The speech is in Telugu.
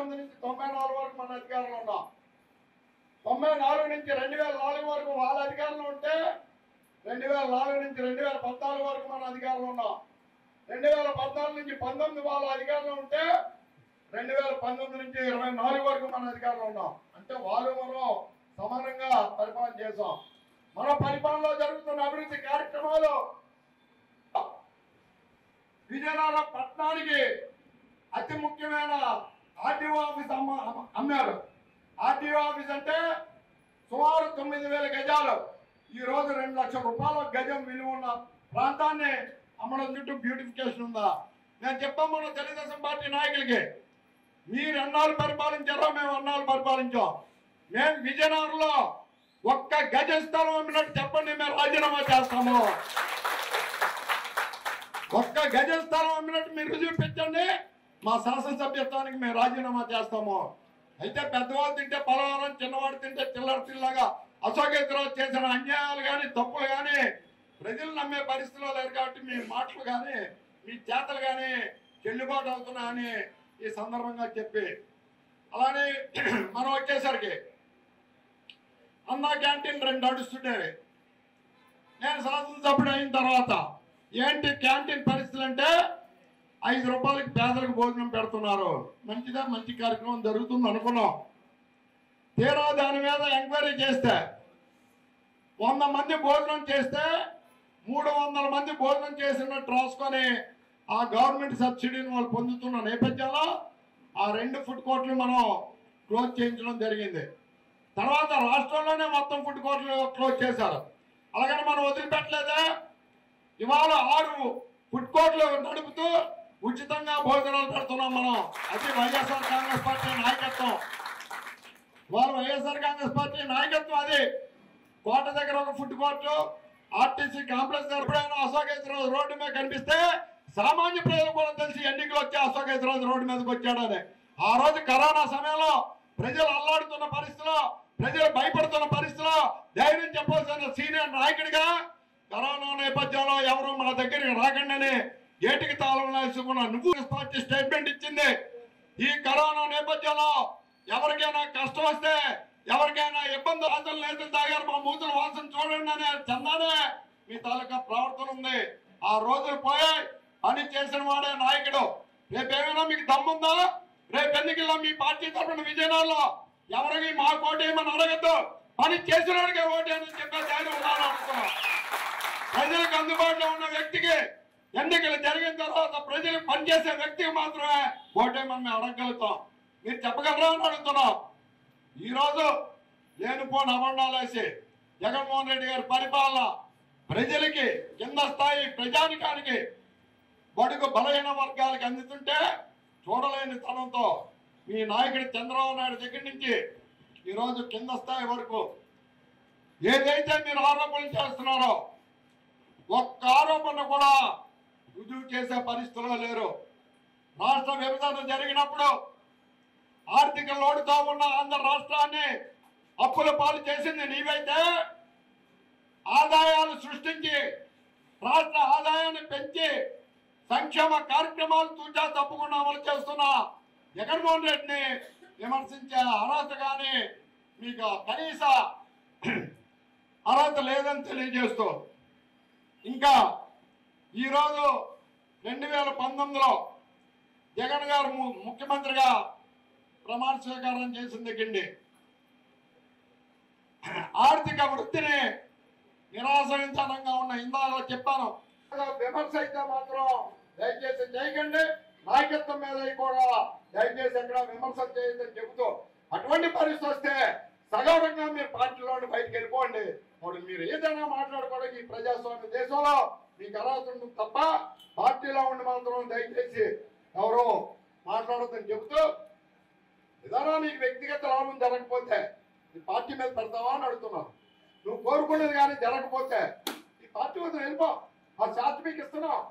తొమ్మిది నుంచి తొంభై నాలుగు వరకు మన అధికారంలో ఉన్నాం తొంభై నాలుగు నుంచి రెండు వేల నాలుగు వరకు వాళ్ళ అధికారంలో ఉంటే రెండు వేల నాలుగు నుంచి రెండు వేల పద్నాలుగు వరకు మన అధికారంలో ఉన్నాం రెండు వేల పద్నాలుగు నుంచి పంతొమ్మిది వాళ్ళ అధికారంలో ఉంటే రెండు వేల పంతొమ్మిది నుంచి ఇరవై నాలుగు వరకు మన అధికారంలో ఉన్నాం అంటే వాళ్ళు మనం సమానంగా పరిపాలన చేసాం మన పరిపాలనలో జరుగుతున్న అభివృద్ధి కార్యక్రమాలు విజయనగరం పట్టణానికి అతి ముఖ్యమైన ఆర్టీఓ ఆఫీస్ అమ్మ అమ్మ- అమ్మారు ఆర్టీఓ ఆఫీస్ అంటే సుమారు తొమ్మిది వేల గజాలు ఈ రోజు రెండు లక్షల రూపాయల గజం విలువ ఉన్న ప్రాంతాన్ని అమ్మడం చుట్టూ బ్యూటిఫికేషన్ ఉందా నేను చెప్పాం మన తెలుగుదేశం పార్టీ నాయకులకి మీరు ఎన్నాళ్ళు పరిపాలించారో మేము ఎన్నాళ్ళు పరిపాలించాం మేము విజయనగరంలో ఒక్క గజ స్థలం అమ్మినట్టు చెప్పండి మేము రాజీనామా చేస్తాము ఒక్క గజ స్థలం అమ్మినట్టు మీరు రుజువు పెట్టండి మా శాసనసభ్యత్వానికి మేము రాజీనామా చేస్తాము అయితే పెద్దవాళ్ళు తింటే పలహారం చిన్నవాడు తింటే చిల్లర చిల్లగా అశోకేశ్వరరావు చేసిన అన్యాయాలు కానీ తప్పులు కానీ ప్రజలు నమ్మే పరిస్థితిలో లేరు కాబట్టి మీ మాటలు కానీ మీ చేతలు కానీ చెల్లుబాటు అవుతున్నాయని ఈ సందర్భంగా చెప్పి అలానే మనం వచ్చేసరికి అన్నా క్యాంటీన్ రెండు నడుస్తుండేవి నేను శాసనసభ్యుడు అయిన తర్వాత ఏంటి క్యాంటీన్ పరిస్థితులు అంటే ఐదు రూపాయలకి పేదలకు భోజనం పెడుతున్నారు మంచిదా మంచి కార్యక్రమం జరుగుతుంది అనుకున్నాం తీరా దాని మీద ఎంక్వైరీ చేస్తే వంద మంది భోజనం చేస్తే మూడు వందల మంది భోజనం చేసినట్టు రాసుకొని ఆ గవర్నమెంట్ సబ్సిడీని వాళ్ళు పొందుతున్న నేపథ్యంలో ఆ రెండు ఫుడ్ కోర్టులు మనం క్లోజ్ చేయించడం జరిగింది తర్వాత రాష్ట్రంలోనే మొత్తం ఫుడ్ కోర్టులు క్లోజ్ చేశారు అలాగని మనం వదిలిపెట్టలేదే ఇవాళ ఆరు ఫుడ్ కోర్టులు నడుపుతూ ఉచితంగా భోజనాలు పెడుతున్నాం మనం అది వైఎస్ఆర్ కాంగ్రెస్ పార్టీ నాయకత్వం వాళ్ళు వైఎస్ఆర్ కాంగ్రెస్ పార్టీ నాయకత్వం అది కోట దగ్గర ఒక ఫుడ్ కోర్టు ఆర్టీసీ కాంప్లెక్స్ దగ్గర ఎప్పుడైనా అశోకేశ్వరరావు రోడ్డు మీద కనిపిస్తే సామాన్య ప్రజలు కూడా తెలిసి ఎన్నికలు వచ్చి అశోకేశ్వరరావు రోడ్డు మీదకి వచ్చాడని ఆ రోజు కరోనా సమయంలో ప్రజలు అల్లాడుతున్న పరిస్థితిలో ప్రజలు భయపడుతున్న పరిస్థితిలో ధైర్యం చెప్పాల్సిన సీనియర్ నాయకుడిగా కరోనా నేపథ్యంలో ఎవరు మన దగ్గరికి రాకండి గేటుకి తాళం వేసుకున్న నువ్వు పార్టీ స్టేట్మెంట్ ఇచ్చింది ఈ కరోనా నేపథ్యంలో ఎవరికైనా కష్టం వస్తే ఎవరికైనా ఇబ్బంది వాసన లేదు తాగారు మా మూతుల వాసన చూడండి అనే చందానే మీ తాలూకా ప్రవర్తన ఉంది ఆ రోజులు పోయాయి పని చేసిన వాడే నాయకుడు రేపేమైనా మీకు దమ్ముందా రేపు ఎన్నికల్లో మీ పార్టీ తరఫున విజయనగరంలో ఎవరికి మా కోటేయమని అడగద్దు పని చేసినోడికే ఓటేయని చెప్పే ధైర్యం ఉండాలని అనుకున్నాం ప్రజలకు అందుబాటులో ఉన్న వ్యక్తికి ఎన్నికలు జరిగిన తర్వాత ప్రజలకు పనిచేసే వ్యక్తికి మాత్రమే ఓటేమని మేము అడగలుగుతాం మీరు చెప్పగలరా అని అడుగుతున్నాం ఈరోజు లేనిపోని అబండాలు వేసి జగన్మోహన్ రెడ్డి గారి పరిపాలన ప్రజలకి కింద స్థాయి ప్రజానికానికి బడుగు బలహీన వర్గాలకు అందుతుంటే చూడలేని తనంతో మీ నాయకుడు చంద్రబాబు నాయుడు దగ్గర నుంచి ఈరోజు కింద స్థాయి వరకు ఏదైతే మీరు ఆరోపణలు చేస్తున్నారో ఒక్క ఆరోపణ కూడా రుజువు చేసే పరిస్థితిలో లేరు రాష్ట్ర విభజన జరిగినప్పుడు ఆర్థిక లోటుతో ఉన్న ఆంధ్ర రాష్ట్రాన్ని అప్పుల పాలు చేసింది నీవైతే ఆదాయాలు సృష్టించి రాష్ట్ర ఆదాయాన్ని పెంచి సంక్షేమ కార్యక్రమాలు తూచా తప్పకుండా అమలు చేస్తున్న జగన్మోహన్ రెడ్డిని విమర్శించే అర్హత కానీ మీకు కనీస అర్హత లేదని తెలియజేస్తూ ఇంకా ఈరోజు రెండు వేల పంతొమ్మిదిలో జగన్ గారు ము- ముఖ్యమంత్రిగా ప్రమాణ స్వీకారం చేసిన దగ్గండి ఆర్థిక వృత్తిని నిరాశించడంగా ఉన్న ఇందాక చెప్పాను విమర్శ అయితే మాత్రం దయచేసి చేయకండి నాయకత్వం మీద కూడా దయచేసి ఎక్కడ విమర్శ చేయొద్దని చెబుతూ అటువంటి పరిస్థితి వస్తే సగౌరవంగా మీరు పార్టీలో నుండి బయటకు వెళ్ళిపోండి మరి మీరు ఏదైనా మాట్లాడుకోవడానికి ఈ ప్రజాస్వామ్య దేశంలో మీకు అర్హత ఉంటుంది తప్ప పార్టీలో ఉండి మాత్రం దయచేసి ఎవరు మాట్లాడొద్దని చెబుతూ ఏదైనా నీకు వ్యక్తిగత లాభం జరగకపోతే ఈ పార్టీ మీద పెడతావా అని అడుగుతున్నాను నువ్వు కోరుకునేది కానీ జరగకపోతే ఈ పార్టీ వద్ద వెళ్ళిపో ఆ శాస్త్ర మీకు ఇస్తున్నావు